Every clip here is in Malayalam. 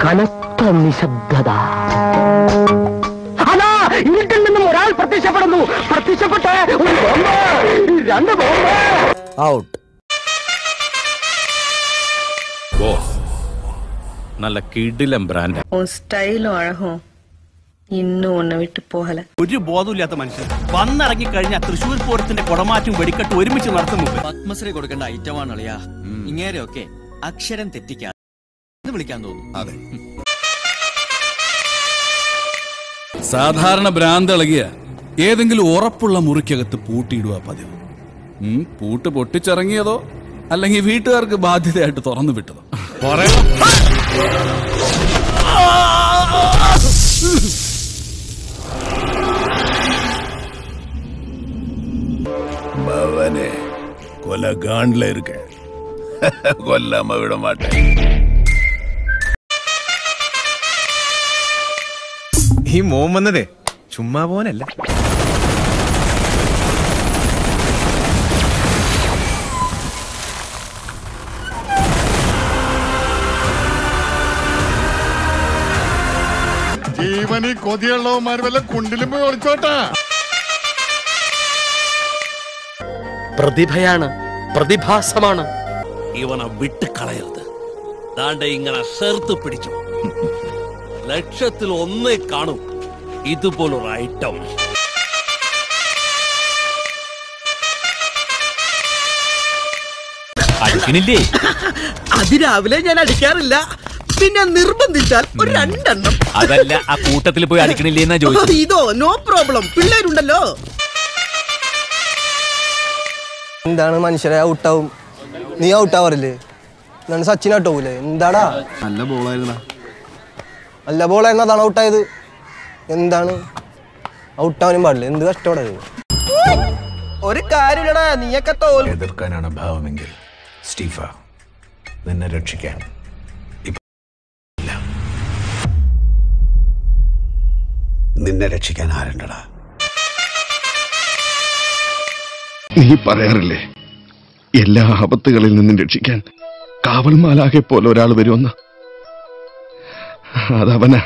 കനത്ത നിശബ്ദത അതാ ഇരുട്ടിൽ നിന്നും ഒരാൾ പ്രത്യക്ഷപ്പെടുന്നു പ്രത്യക്ഷപ്പെട്ട് ഒരു ബോംബ് രണ്ട് ബോംബ് ഔട്ട് ஓ நல்ல கிடிலம் பிராண்ட் உன் ஸ்டைலும் அழகும் இன்னும் உன்னை விட்டு போகல ഒരു ബോധമില്ലാത്ത മനുഷ്യൻ വന്നിറങ്ങി കഴിഞ്ഞാൽ തൃശ്ശൂർ പൂരത്തിന്റെ കുടമാറ്റും വെടിക്കെട്ട് ഒരുമിച്ച് നടത്തുന്നു പത്മശ്രീ കൊടുക്കേണ്ട ഐറ്റമാണ് അളിയാ ഇങ്ങേരെയൊക്കെ അക്ഷരം തെറ്റിക്കാൻ വിളിക്കാൻ തോന്നും സാധാരണ ഭ്രാന്ത് ഇളകിയ ഏതെങ്കിലും ഉറപ്പുള്ള മുറിക്കകത്ത് പൂട്ടിയിടുക പതിവ് ഉം, പൂട്ട് പൊട്ടിച്ചിറങ്ങിയതോ അല്ലെങ്കിൽ വീട്ടുകാർക്ക് ബാധ്യതയായിട്ട് തുറന്നു വിട്ടതോ அவனே கொலை காண்ல இருக்க கொல்லாம விட மாட்டேன் ഈ മോൻ വന്നതേ ചുമ്മാ പോനല്ല ജീവനി കൊതിയുള്ളവന്മാർ വല്ല കുണ്ടിലും പോയി ഒളിച്ചോട്ടാ പ്രതിഭയാണ് പ്രതിഭാസമാണ് ഇവനെ വിട്ട് കളയരുത് ദാണ്ട ഇങ്ങനെ ചേർത്ത് പിടിച്ചു ലക്ഷത്തിൽ ഒന്നേ കാണും ഇതുപോലൊരു ഐറ്റം അടിക്കണില്ലേ അതിരാവിലെ ഞാൻ അടിക്കാറില്ല പിന്നെ നിർബന്ധിച്ചാൽ ഒരു രണ്ടെണ്ണം അതല്ല ആ കൂട്ടത്തിൽ പോയി അടിക്കണില്ലേ എന്നാ ചോദിച്ചത് ഇതോ നോ പ്രോബ്ലം പിള്ളേരുണ്ടല്ലോ എന്താണ് മനുഷ്യരെ ഔട്ടാവും നീ ഔട്ടാവാറില്ലേ എന്താണ് സച്ചിൻ ഔട്ടാവൂലേ എന്താടാ നല്ല ബോളായിരുന്ന നല്ല ബോളായിരുന്നു അതാണ് ഔട്ടായത് എന്താണ് ഔട്ടാവാനും പാടില്ല എന്ത് കഷ്ടപ്പാടത് ഒരു കാര്യമില്ലടാ നീയൊക്കെ തോൽ എതിർക്കാനാണ് ഭാവമെങ്കിൽ സ്റ്റീഫ നിന്നെ രക്ഷിക്കാൻ ഇപ്പ- ഇല്ല. നിന്നെ രക്ഷിക്കാൻ ആരുണ്ടടാ നീ പറയാറില്ലേ എല്ലാ ആപത്തുകളിൽ നിന്നും രക്ഷിക്കാൻ കാവൽമാലാകെ പോലെ ഒരാൾ വരുമെന്ന് അതവനാ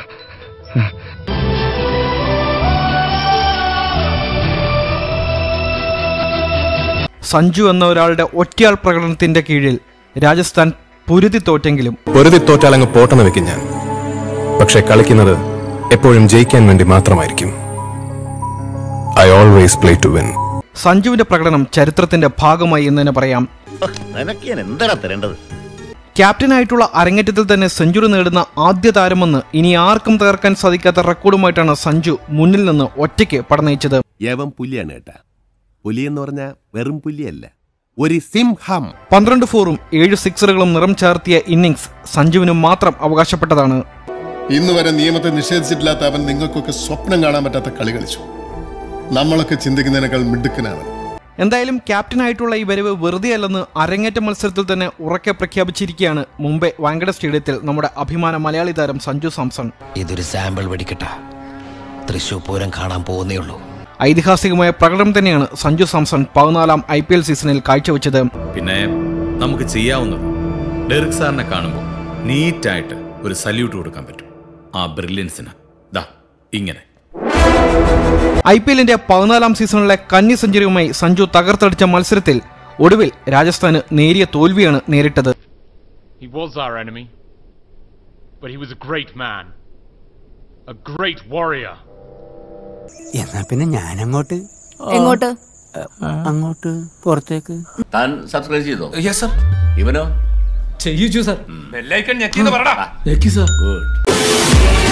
സഞ്ജു എന്ന ഒരാളുടെ ഒറ്റയാൾ പ്രകടനത്തിന്റെ കീഴിൽ രാജസ്ഥാൻ പൊരുതി തോറ്റെങ്കിലും പൊരുതി തോറ്റാലങ്ങ് പോട്ടെന്ന് വെക്കും ഞാൻ പക്ഷെ കളിക്കുന്നത് എപ്പോഴും ജയിക്കാൻ വേണ്ടി മാത്രമായിരിക്കും I always play to win സഞ്ജുവിന്റെ പ്രകടനം ചരിത്രത്തിന്റെ ഭാഗമായി എന്ന് തന്നെ പറയാം നിനക്ക് ഞാൻ എന്താ തരേണ്ടത് ക്യാപ്റ്റനായിട്ടുള്ള അരങ്ങേറ്റത്തിൽ തന്നെ സെഞ്ചുറി നേടുന്ന ആദ്യ താരമെന്ന് ഇനി ആർക്കും തകർക്കാൻ സാധിക്കാത്ത റെക്കോർഡുമായിട്ടാണ് സഞ്ജു മുന്നിൽ നിന്ന് ഒറ്റയ്ക്ക് പടനയിച്ചത് യവൻ പുലിയാണ് കേട്ടാ പുലി എന്ന് പറഞ്ഞ വെറും പുലിയല്ല ഒരു സിംഹം പന്ത്രണ്ട് ഫോറും ഏഴ് സിക്സറുകളും നിറം ചാർത്തിയ ഇന്നിംഗ്സ് സഞ്ജുവിന് മാത്രം അവകാശപ്പെട്ടതാണ് ഇന്ന് വരെ നിയമത്തെ നിഷേധിച്ചിട്ടില്ലാത്ത അവൻ നിങ്ങൾക്കൊക്കെ സ്വപ്നം കാണാൻ പറ്റാത്ത കളി കളിച്ചു നമ്മളൊക്കെ ചിന്തിക്കുന്നതിനേക്കാൾ മിടുക്കനാണ് എന്തായാലും ക്യാപ്റ്റനായിട്ടുള്ള ഈ വരവ് വെറുതെ അല്ലെന്ന് അരങ്ങേറ്റ മത്സരത്തിൽ തന്നെ ഉറക്കെ പ്രഖ്യാപിച്ചിരിക്കുകയാണ് മുംബൈ വാങ്കഡ സ്റ്റേഡിയത്തിൽ നമ്മുടെ അഭിമാന മലയാളി താരം സഞ്ജു സാംസൺ ഇതൊരു സാമ്പിൾ വെടിക്കട്ട തൃശൂർ പൂരം കാണാൻ പോകുന്നേ ഉള്ളൂ ഐതിഹാസികമായ പ്രകടനം തന്നെയാണ് സഞ്ജു സാംസൺ പതിനാലാം ഐ പി എൽ സീസണിൽ കാഴ്ചവെച്ചത് പിന്നെ നമുക്ക് ചെയ്യാവുന്നത് ഡെറിക് സാറിനെ കാണുമ്പോൾ നീറ്റായിട്ട് ഒരു സല്യൂട്ട് കൊടുക്കാൻ പറ്റും ആ ബ്രില്യൻസിന് ദാ ഇങ്ങനെ ഐ പി എല്ലിന്റെ പതിനാലാം സീസണിലെ കന്നി സെഞ്ചുറിയുമായി സഞ്ജു തകർത്തടിച്ച മത്സരത്തിൽ ഒടുവിൽ രാജസ്ഥാന് നേരിയ തോൽവിയാണ് നേരിട്ടത് He was our enemy, but he was a great man, a great warrior. എന്നാ പിന്നെ ഞാൻ അങ്ങോട്ട് எங்கோட்டு അങ്ങോട്ട് പുറത്തേക്ക് താൻ സബ്സ്ക്രൈബ് ചെയ്തോ യെസ് സർ ഇവനോ ചെയ്യിച്ചു സർ ഗുഡ്